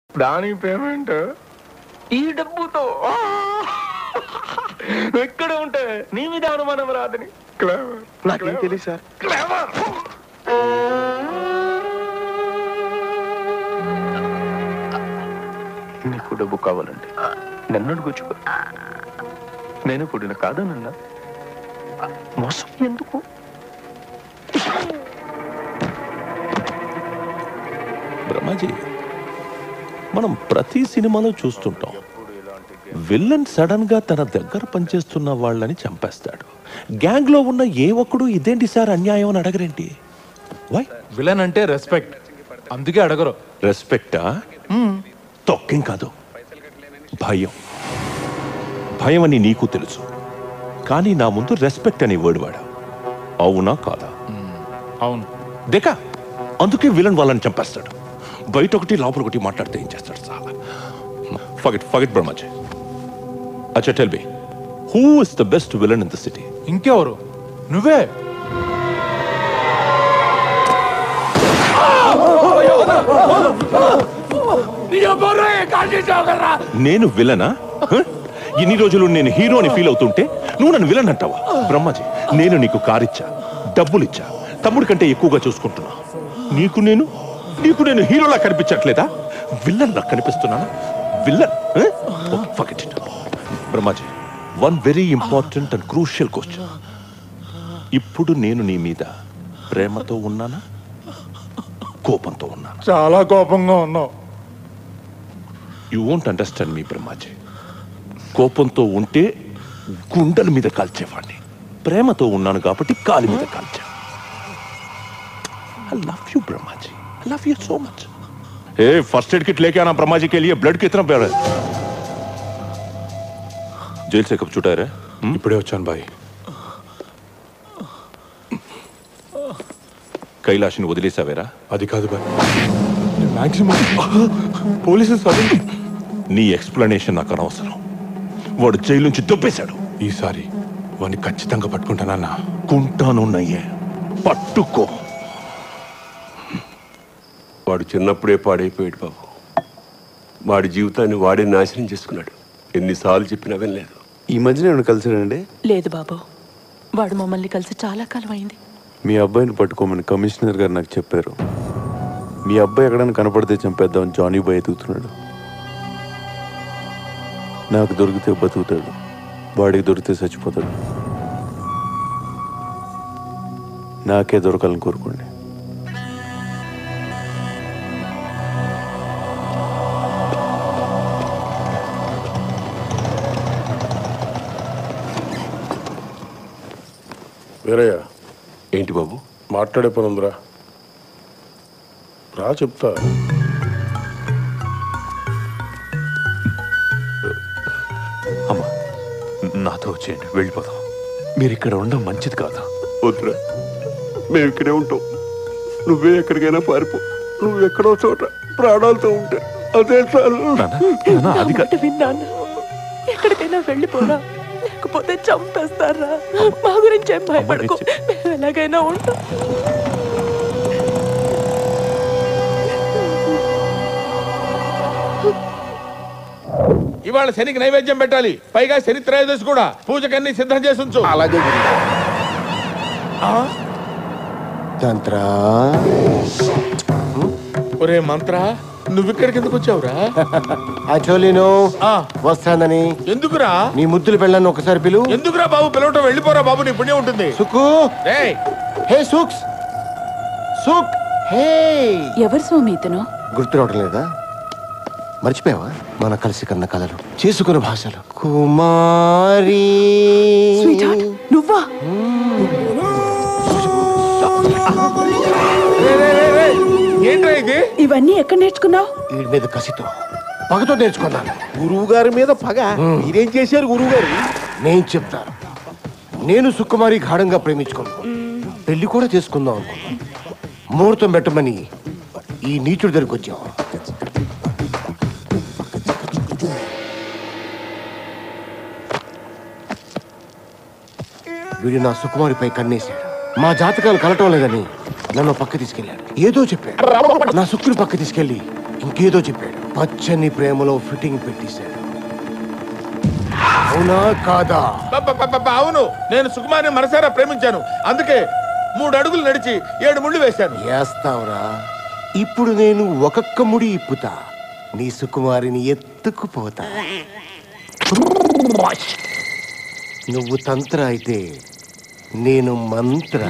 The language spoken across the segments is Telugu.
దానికి పేమెంట్ ఈ డబ్బుతో ఆ! నువ్వు ఎక్కడ ఉంటే నీ మీద అనుమానం రాదని క్లేవర్ నాకేం తెలియదు సార్ క్లేవర్ నీకు డబ్బు కావాలంటే నన్ను అడుగుచుకో నేను పుడిన కాదనన్నా మోసం ఎందుకు బ్రహ్మాజీ మనం ప్రతి సినిమాలో చూస్తుంటాం విల్లన్ సడన్ గా తన దగ్గర పనిచేస్తున్న వాళ్ళని చంపేస్తాడు గ్యాంగ్ లో ఉన్న ఏ ఒక్కడు ఇదేంటి సార్ అన్యాయం అని అడగరేంటి వై విలన్ అంటే రెస్పెక్ట్ అందుకే అడగరు రెస్పెక్టా తొక్కేం కాదు భయం భయం అని నీకు తెలుసు కానీ నా ముందు రెస్పెక్ట్ అనే వర్డ్ వాడా అవునా కాదా అవును దేక అందుకే విలన్ వాళ్ళని చంపేస్తాడు బయట ఒకటి లోపల ఒకటి మాట్లాడితే ఏం చేస్తాడు చాలా ఫగట్ ఫగట్ బ్రహ్మజీ అచ్చా tell be who is the best villain in the city ఇంకెవరు నువ్వే నేను విలనా హ? ఇన్ని రోజులు నేను హీరో అని ఫీల్ అవుతుంటే నువ్వు నన్ను విలన్ అంటావా బ్రహ్మజీ నేను నీకు కారిచ్చా డబ్బులిచ్చా తమ్ముడి కంటే ఎక్కువగా చూసుకుంటున్నా నీకు నేను నీకు నేను హీరోలా కనిపించట్లేదా విలన్ లా కనిపిస్తున్నానా villain forget it Brahmaji one very important and crucial question ఇప్పుడు నేను నీ మీద ప్రేమతో ఉన్నానా కోపంతో ఉన్నానా చాలా కోపంగా ఉన్నావు you won't understand me Brahmaji కోపంతో ఉంటే గుండెల మీద కాల్చేవాడిని ప్రేమతో ఉన్నాను కాబట్టి కాలి మీద కాల్చా I love you Brahmaji I love you so much ఏ फर्स्ट एड किट लेके आना ब्रह्मा जी के लिए ब्लड कितना प्यारा है जेल से कब छुटा है ఇప్పుడే వచ్చాను బాయ్ కైలాష్ని వదిలేసావేరా అది కాదు బాయ్ మాక్సిమం పోలీసులు సడన్ నీ ఎక్స్ప్లెనేషన్ నాకు అనవసరం వాడు జైలు నుంచి దొబ్బేశాడు ఈసారి వాడిని ఖచ్చితంగా పట్టుకుంటానన్నా కుంటాను నయ్యే పట్టుకో వాడు చిన్నప్పుడే పాడైపోయాడు బాబు వాడి జీవితాన్ని వాడే నాశనం చేసుకున్నాడు ఎన్నిసార్లు చెప్పినా వినలేదు ఈ మధ్యన ఏమైనా కలిసాడండి లేదు బాబు వాడు మమ్మల్ని కలిసి చాలా కాలం అయింది మీ అబ్బాయిని పట్టుకోమని కమిషనర్ గారు నాకు చెప్పారు మీ అబ్బాయి ఎక్కడైనా కనపడితే చంపేద్దామని జానీ బాయ్ ఎదుగుతున్నాడు నాకు దొరికితే బతుకుతాడు వాడికి దొరికితే చచ్చిపోతాడు నాకే దొరకాలని కోరుకోండి వేరయ్య ఏంటి బాబు మాట్లాడే పని ఉందిరా రా చెప్తా అమ్మా నాతో వచ్చేయండి వెళ్ళిపోదాం మీరు ఇక్కడ ఉండడం మంచిది కాదు వద్దురా మేము ఇక్కడే ఉంటాం నువ్వే ఎక్కడికైనా పారిపో నువ్వు ఎక్కడో చోట ప్రాణాలతో ఉంటే అదే చాలు నాన్న, నాన్న, నా అది కా- మాట విన్నాను ఎక్కడికైనా వెళ్ళిపోరా లేకపోతే చంపేస్తారా మా గురించి ఏం భయపడకు నేను మేము ఎలాగైనా ఉంటాం ఇవాళ శనికి నైవేద్యం పెట్టాలి పైగా శని త్రయోదశి కూడా పూజకన్నీ సిద్ధం చేసి ఉంచు అలాగే తంత్రా ఒరే మంత్ర నువ్వు ఇక్కడికి ఎందుకు వచ్చావురా ఆ చోలీను ఆ, వస్తానని ఎందుకురా నీ ముద్దులు పెళ్ళాను ఒకసారి పిలు ఎందుకురా బాబు పిలవటం వెళ్ళిపోరా బాబు నీ పుణ్యం ఉంటుంది సుక్కు రేయ్ హే సుక్స్ సుక్ హే ఎవరు స్వామి ఇతను గుర్తు రావడం లేదా మర్చిపోయావా మన కలిసి కన్న కలలు చేసుకున్న భాషలు కుమారి స్వీట్ హార్ట్ నువ్వా ఏంట్రా ఇది ఇవన్నీ ఎక్కడ నేర్చుకున్నావు వీడి మీద కసితో పగతో నేర్చుకున్నాను గురువు గారి మీద పగ మీరేం చేశారు గురువు గారు నేను చెప్తాను నేను సుకుమారి గాఢంగా ప్రేమించుకున్నాను పెళ్లి కూడా చేసుకుందాం అనుకున్నాను ముహూర్తం పెట్టమని ఈ నీచుడి దగ్గరికి వచ్చాం వీడు నా సుకుమారిపై కన్నేశాడు మా జాతకాలు కలటం లేదని నన్ను పక్క తీసుకెళ్ళాడు ఏదో చెప్పాడు నా సుక్కుని పక్క తీసుకెళ్ళి ఇంకేదో చెప్పాడు పచ్చని ప్రేమలో ఫిట్టింగ్ పెట్టేశాడు అవునా కాదా పప్ప అవును నేను సుకుమారిని మనసారా ప్రేమించాను అందుకే మూడు అడుగులు నడిచి ఏడు ముళ్ళు వేశాను వేస్తావురా ఇప్పుడు నేను ఒక్కొక్క ముడి ఇప్పుతా నీ సుకుమారిని ఎత్తుకుపోతా నువ్వు తంత్ర అయితే నేను మంత్ర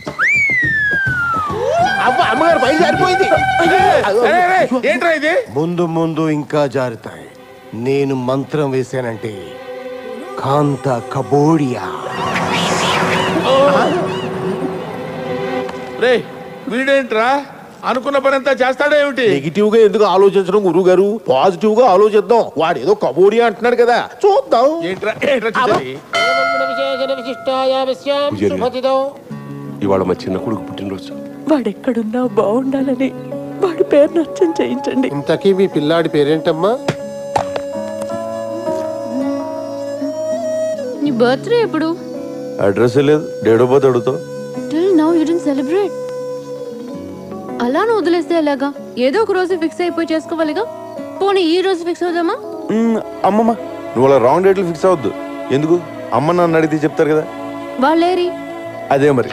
అవ్వ అమ్మగారు బయలుదేరిపోయింది అరే, అరే, ఏంట్రా ఇది ముందు ముందు ఇంకా జారుతాయి నేను మంత్రం వేశానంటే కాంత కబోడియా రే వీడేంట్రా అనుకున్న పని అంతా చేస్తాడా ఏమిటి నెగిటివ్ గా ఎందుకు ఆలోచించడం గురువు గారు పాజిటివ్ గా ఆలోచిద్దాం వాడు ఏదో కబోడి అంటున్నాడు కదా చూద్దాం ఏంట్రా ఏంట్రా చూసేది? ఇవాళ మా చిన్న కొడుకు పుట్టినరోజు వాడెక్కడున్నా బాగుండాలని వాడి పేరు నచ్చం చేయించండి ఇంతకీ మీ పిల్లాడి పేరేంటమ్మా నీ బర్త్డే ఎప్పుడు అడ్రస్ లేదు డేట్ ఆఫ్ బర్త్ అడుగుతావు till now you didn't celebrate అలానే వదిలేస్తే ఎలాగా ఏదో ఒక రోజు ఫిక్స్ అయిపోయి చేసుకోవాలిగా పోనీ ఈ రోజు ఫిక్స్ అవుదామా మ్మ్, అమ్మమ్మ నువ్వు అలా రాంగ్ డేట్లు ఫిక్స్ అవద్దు ఎందుకు అమ్మ నన్ను అడిగితే చెప్తారు కదా వాళ్ళేరి అదే మరి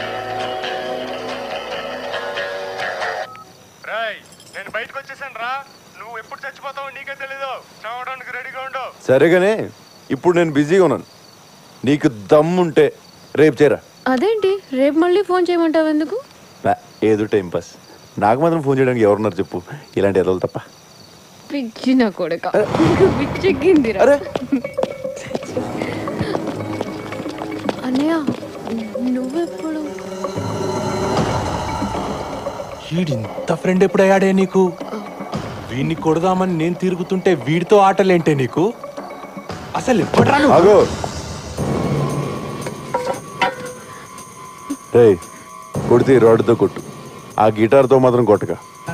నేను బయటకు వచ్చేసాను రా నువ్వు ఎప్పుడు చచ్చిపోతావు నీకే తెలీదు చావడానికి రెడీగా ఉండవు సరేగానే ఇప్పుడు నేను బిజీగా ఉన్నాను నీకు దమ్ముంటే రేపు చేరా అదేంటి రేపు మళ్ళీ ఫోన్ చేయమంటావు ఎందుకు నా, ఏదో టైం పాస్ నాకు మాత్రం ఫోన్ చేయడానికి ఎవరున్నారు చెప్పు ఇలాంటి ఎదలు తప్ప పిచ్చి నా కొడక పిచ్చెక్కిందిరా అన్నయ్య నువ్వెప్పుడు వీడింత ఫ్రెండ్ ఎప్పుడయ్యాడే నీకు వీడిని కొడదామని నేను తిరుగుతుంటే వీడితో ఆటలేంటే నీకు అసలు ఎప్పుడరా నువ్వు? ఆగో రే కొడితే ఈ రాడ్తో కొట్టు ఆ గిటార్తో మాత్రం కొట్టక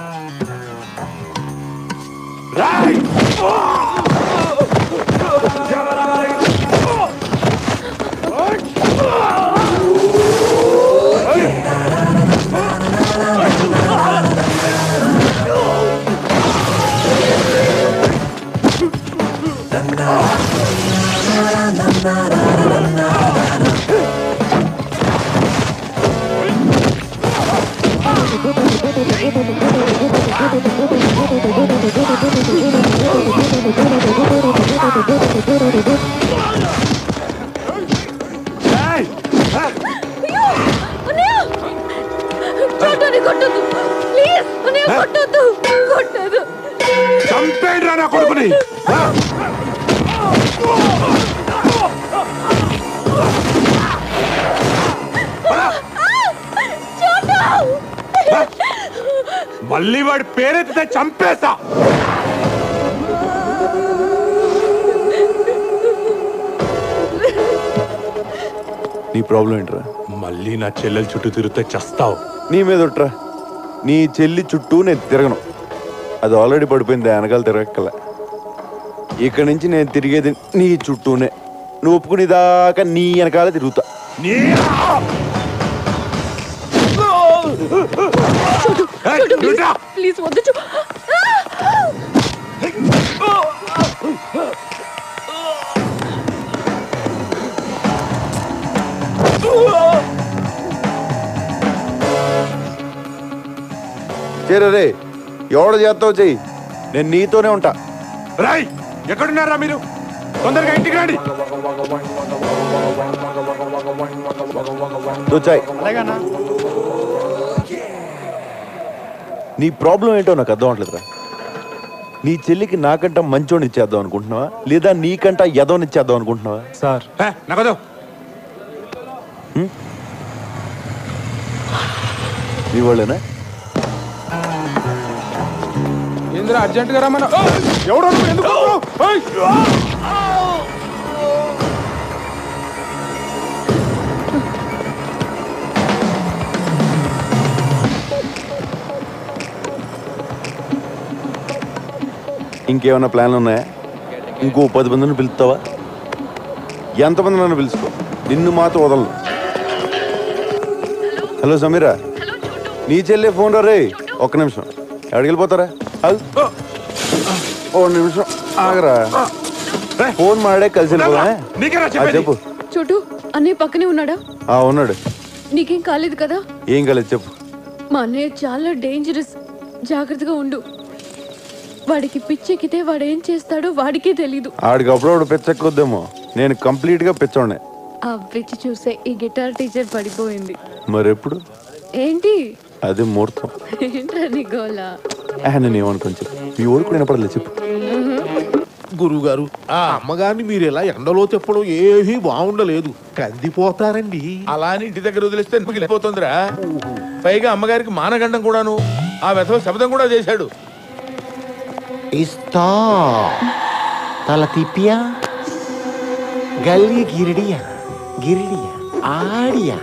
చోటని కొట్టొద్దు ప్లీజ్ అన్నయ్య కొట్టొద్దు కొట్టొద్దు చంపేయండిరా నా కొడుకుని మళ్ళీ వాడి పేరెత్తితే చంపేస్తా నీ ప్రాబ్లం ఏంట్రా మళ్ళీ నా చెల్లెల చుట్టూ తిరిగితే చస్తావు నీ మీద ఒట్రా నీ చెల్లి చుట్టూ నేను తిరగను అది ఆల్రెడీ పడిపోయింది వెనకాల తిరగక్కల ఇక్కడి నుంచి నేను తిరిగేది నీ చుట్టూనే నువ్వు ఒప్పుకునేదాకా నీ వెనకాల తిరుగుతా నీ ప్లీజ్ వద్దు చూ- చేరే రే ఎవడ చేస్తావు చెయ్యి నేను నీతోనే ఉంటా రాయ్ ఎక్కడున్నారా మీరు తొందరగా ఇంటికి రండి వచ్చాయి నీ ప్రాబ్లం ఏంటో నాకు అర్థం అవట్లేదురా నీ చెల్లికి నాకంట మంచోని ఇచ్చేద్దాం అనుకుంటున్నావా లేదా నీకంట ఎదవని ఇచ్చేద్దాం అనుకుంటున్నావా సార్ నగదు నీ వాళ్ళేనా ఏందిరా అర్జెంట్ గా రమ్మన్నా ఎవడో నువ్వు ఎందుకు వస్తున్నావు? ఏయ్! ఇంకేమైనా ప్లాన్లు ఉన్నాయా ఇంకో పది మందిని పిలుస్తావా ఎంతమంది నన్ను పిలుచుకో నిన్ను మాత్రం వదలను హలో సమీరా నీ చెల్లె ఫోన్ రా రే ఒక్క నిమిషం ఎక్కడికి వెళ్ళిపోతారా ఆగు. ఓ నిమిషం ఆగరా ఫోన్ మాడే కలిసి వెళ్ళిపోదా? నీకేనా ఆ, చెప్పేది? చెప్పు చోటు అన్నయ్య పక్కనే ఉన్నాడా ఆ ఉన్నాడు నీకేం కాలేదు కదా ఏం కాలేదు చెప్పు మా అన్నయ్య చాలా డేంజరస్ జాగ్రత్తగా ఉండు వాడికి పిచ్చెక్కితే వాడు ఏం చేస్తాడో వాడికే తెలీదు ఆడికి అప్పుడప్పుడు పిచ్చకొద్దేమో నేను కంప్లీట్ గా పిచ్చోడే ఆ పిచ్చి చూసే ఈ గిటార్ టీచర్ పడిపోయింది మరెప్పుడు ఏంటి అది ముహూర్తం ఏంట్రా నీ గోలా ఆ, నేను ఏమనుకోని చెప్పు మీ ఊరు కూడా వినపడలేదు చెప్పు గురువు గారు అమ్మగారిని మీరు ఇలా ఎండలో చెప్పడం ఏమీ బాగుండలేదు కందిపోతారండి అలా అని ఇంటి దగ్గర వదిలేస్తే మిగిలిపోతుందిరా పైగా అమ్మగారికి మానగండం కూడాను ఆ వెధవ శబ్దం కూడా చేశాడు ఇస్తా తల తిప్పియా గల్లి గిరిడియా గిరిడియా ఆడియా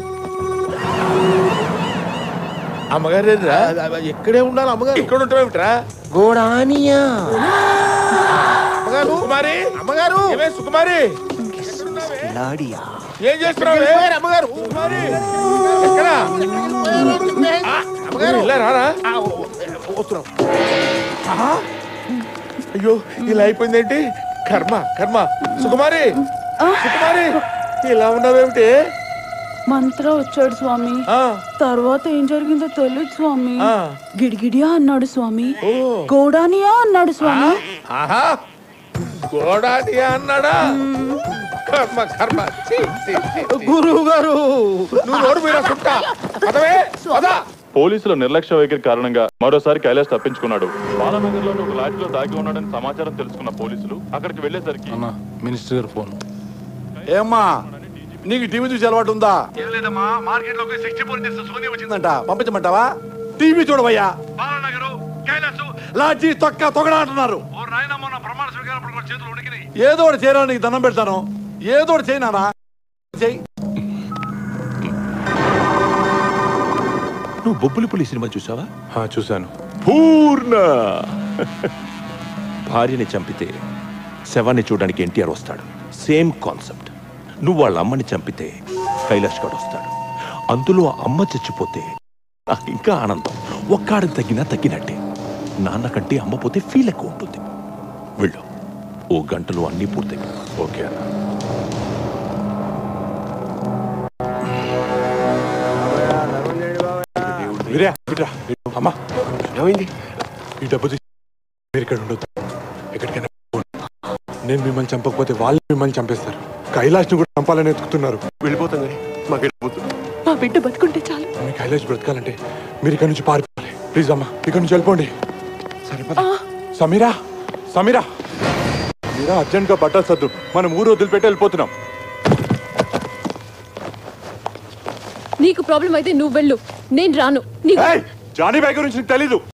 అమ్మగారు రా ఎక్కడే ఉండాలి అమ్మగారు ఇక్కడ ఉంటావేమిట్రా గోడానియా అమ్మగారు సుకుమారి అమ్మగారు ఏమే సుకుమారి లాడియా ఏం చేస్తున్నావు వెళ్ళిపోయారు అమ్మగారు సుకుమారి ఎక్కడా ఆ, అమ్మగారు ఇలా రారా ఆ, ఓ- వస్తున్నాం ఆ? అయ్యో ఇలా అయిపోయిందేంటి కర్మ కర్మ సుకుమారి సుకుమారి ఇలా ఉన్నావేమిటి మంత్ర వచ్చాడు స్వామి ఆ, తర్వాత ఏం జరిగిందో తెలియదు స్వామి ఆ. గిడిగిడియా అన్నాడు స్వామి ఓ. గోడానియా అన్నాడు స్వామి ఆహా గోడానియా అన్నాడా కర్మ కర్మ ఛీ, ఛీ, ఛీ, ఛీ. గురువు గారు నువ్వు నోరు మీద సుట్ట పదవే పద పోలీసుల నిర్లక్ష్య వైఖరి కారణంగా మరోసారి కైలాష్ తప్పించుకున్నాడు బాలానగర్లోని ఒక లాడ్జిలో దాగి ఉన్నాడని సమాచారం తెలుసుకున్న పోలీసులు అక్కడికి వెళ్లేసరికి మినిస్టర్ గారు ఫోన్ ఏమ్మా నీకు టీవీ చూసి అలవాటు ఉందా ఏం లేదమ్మా మార్కెట్ లో సిక్స్టీ ఫోర్ సోనీ వచ్చిందంట పంపించమంటావా టీవీ చూడవయ్యా బాలనగరు కైలాసు లాడ్జి తొక్క తొగడ అంటున్నారు ఏదో ఒకటి చేయరా నీకు దండం పెడతాను ఏదో ఒకటి చేయనా చెయ్యి నువ్వు బొబ్బులి పులి సినిమా చూసావా ఆ, చూశాను పూర్ణ భార్యని చంపితే శవాన్ని చూడడానికి ఎన్టీఆర్ వస్తాడు సేమ్ కాన్సెప్ట్ నువ్వు వాళ్ళ అమ్మని చంపితే కైలాష్ గడ్ వస్తాడు అందులో ఆ అమ్మ చచ్చిపోతే నాకు ఇంకా ఆనందం ఒక్కాడికి తగ్గినా తగ్గినట్టే నాన్న కంటే అమ్మ పోతే ఫీల్ ఎక్కువ ఉంటుంది వెళ్ళు ఓ గంటలో అన్నీ పూర్తయి ఓకే అన్న వీరే, ఇట్రా. అమ్మా ఏమైంది ఈ డబ్బు తీసి మీరు ఇక్కడ ఉండొద్దు ఎక్కడికైనా పోండి. నేను మిమ్మల్ని చంపకపోతే వాళ్ళు మిమ్మల్ని చంపేస్తారు కైలాష్ని కూడా చంపాలని ఎత్తుకుతున్నారు వెళ్ళిపోతాం కానీ మాకు వెళ్ళిపోతుంది మా బిడ్డ బతుకుంటే చాలు మీ కైలాష్ బ్రతకాలంటే మీరు ఇక్కడ నుంచి పారిపోవాలి ప్లీజ్ అమ్మా ఇక్కడ నుంచి వెళ్ళిపోండి సరే పద. సమీరా సమీరా మీరా అర్జెంట్ గా బట్టలు సర్దు మనం ఊరు వదిలిపెట్టి వెళ్ళిపోతున్నాం నీకు ప్రాబ్లం అయితే నువ్వు వెళ్ళు నేను రాను నీకు ఏయ్, జానీ బాయ్ గురించి నీకు తెలీదు